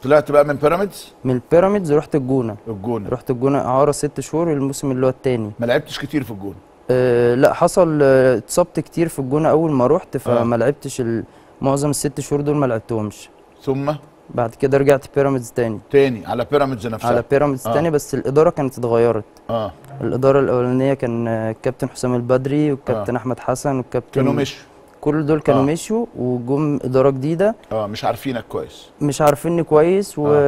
طلعت بقى من بيراميدز من البيراميدز رحت الجونه الجونه رحت الجونه اعاره ست شهور الموسم اللي هو التاني ما لعبتش كتير في الجونه أه لا حصل آه، اتصبت كتير في الجونه اول ما رحت فما لعبتش ال- معظم الست شهور دول ما لعبتهمش ثم بعد كده رجعت بيراميدز تاني تاني على بيراميدز نفسها على بيراميدز آه. تاني بس الاداره كانت اتغيرت اه الاداره الاولانيه كان آه، الكابتن حسام البدري والكابتن احمد حسن والكابتن كانوا مشوا كل دول كانوا آه. مشوا وجم اداره جديده اه مش عارفينك كويس مش عارفيني كويس و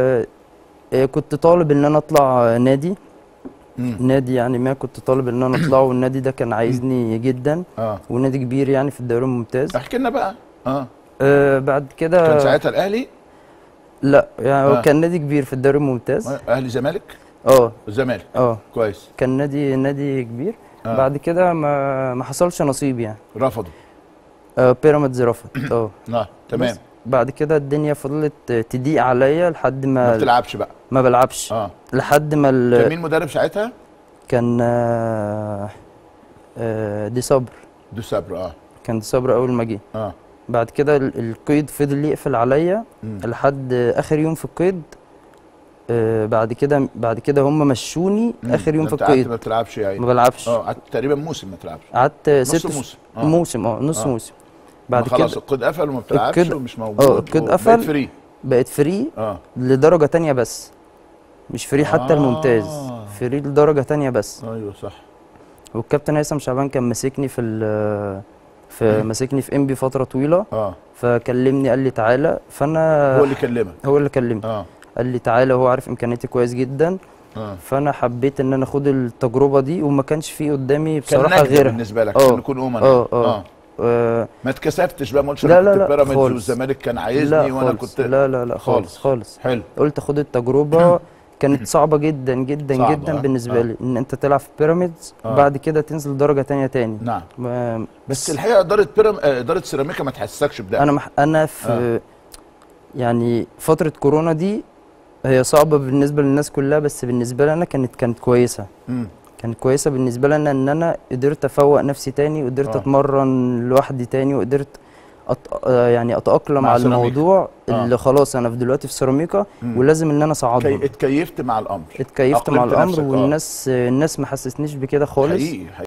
آه، كنت طالب ان انا اطلع نادي مم. نادي يعني ما كنت طالب ان انا اطلع والنادي ده كان عايزني جدا اه ونادي كبير يعني في الدوري الممتاز احكي لنا بقى اه آه بعد كده كان ساعتها الاهلي لا يعني آه. هو كان نادي كبير في الدوري الممتاز اهلي زمالك اه الزمالك اه كويس كان نادي نادي كبير آه. بعد كده ما ما حصلش نصيب يعني رفضوا آه بيراميدز رفض اه اه تمام بس بعد كده الدنيا فضلت تضيق عليا لحد ما ما بتلعبش بقى ما بلعبش اه لحد ما كان ال... مين مدرب ساعتها كان آه آه دي صبر دو سابر اه كان دي صبر اول ما جه اه بعد كده ال- القيد فضل يقفل عليا مم. لحد اخر يوم في القيد آه بعد كده بعد كده هم مشوني مم. اخر يوم ده في أنت قعدت القيد ما بتلعبش يا ما عيني بلعبش اه قعدت تقريبا موسم ما تلعبش قعدت نص ست موسم اه موسم اه نص آه. موسم بعد بعد خلاص كده القيد قفل وما بتلعبش القيد- ومش موجود اه القيد وبقيت قفل. فري بقت فري اه لدرجة تانية بس مش فري حتى آه. الممتاز فري لدرجة تانية بس ايوه صح والكابتن هيثم شعبان كان ماسكني في ال في ماسكني في انبي فترة طويلة اه فكلمني قال لي تعالى فانا هو اللي كلمك هو اللي كلمني اه قال لي تعالى هو عارف امكانياتي كويس جدا اه فانا حبيت ان انا اخد التجربه دي وما كانش في قدامي كان بصراحه نجدة غيرها بالنسبه لك آه. عشان نكون امنا اه اه آه، ما اتكسفتش بقى ما قلتش لا، انا لا، كنت لا، بيراميدز خالص. والزمالك كان عايزني لا وانا خالص كنت لا لا لا خالص خالص حلو قلت اخد التجربه كانت صعبه جدا جدا صعبة، جدا آه، بالنسبه آه. لي ان انت تلعب في بيراميدز آه. بعد كده تنزل درجه تانية تاني نعم ما- بس الحقيقه اداره بيرام آه، اداره سيراميكا ما تحسسكش بده انا مح... انا في يعني فتره كورونا دي هي صعبه بالنسبه للناس كلها بس بالنسبه لي انا كانت كانت كويسه مم. كانت كويسه بالنسبه لنا ان انا قدرت افوق نفسي تاني وقدرت آه. اتمرن لوحدي تاني وقدرت أت... آه يعني اتاقلم مع على سيراميكا. الموضوع آه. اللي خلاص انا في دلوقتي في سيراميكا مم. ولازم ان انا اصعدهم كي اتكيفت مع الامر اتكيفت مع أقلمت الامر نفسك، آه. والناس الناس ما حسسنيش بكده خالص حقيقي